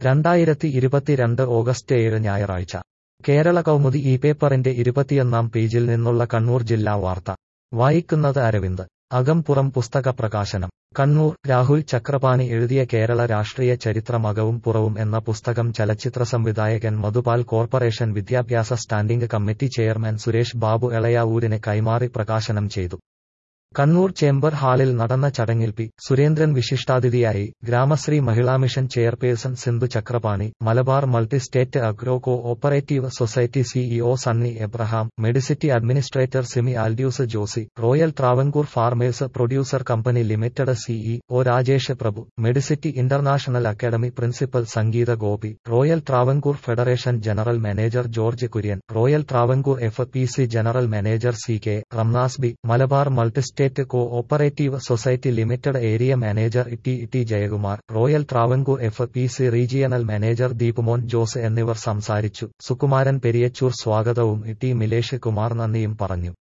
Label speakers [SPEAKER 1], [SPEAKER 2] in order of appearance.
[SPEAKER 1] രണ്ടായിരത്തി ഇരുപത്തിരണ്ട് ഓഗസ്റ്റ് ഏഴ് ഞായറാഴ്ച കേരള കൗമുദി ഈ പേപ്പറിന്റെ ഇരുപത്തിയൊന്നാം പേജിൽ നിന്നുള്ള കണ്ണൂർ ജില്ലാ വാർത്ത വായിക്കുന്നത് അരവിന്ദ് അകംപുറം പുസ്തക പ്രകാശനം കണ്ണൂർ രാഹുൽ ചക്രപാണി എഴുതിയ കേരള രാഷ്ട്രീയ ചരിത്രം അകവും പുറവും എന്ന പുസ്തകം ചലച്ചിത്ര സംവിധായകൻ മധുപാൽ കോർപ്പറേഷൻ വിദ്യാഭ്യാസ standing committee chairman Suresh Babu എളയാവൂരിന് കൈമാറി പ്രകാശനം ചെയ്തു കണ്ണൂർ ചേംബർ ഹാളിൽ നടന്ന ചടങ്ങിൽ പി സുരേന്ദ്രൻ വിശിഷ്ടാതിഥിയായി Gramasree Mahila mission chairperson Sindhu Chakrapani Malabar multi state agro co operative society CEO Sunny Abraham Medicity administrator Simi Aldous Josy royal Travancore farmers producer company limited CEO Rajesh Prabhu Medicity international academy principal Sangeetha Gopi royal Travancore federation general manager George Kurian royal Travancore F P C general manager C K Ramnas B Malabar multi state co operative society limited area manager T T Jayakumar royal Travancore F P C regional manager Deepumon Jose എന്നിവർ സംസാരിച്ചു സുകുമാരൻ പെരിയച്ചൂർ സ്വാഗതവും T മിലേഷ് Kumar നന്ദിയും പറഞ്ഞു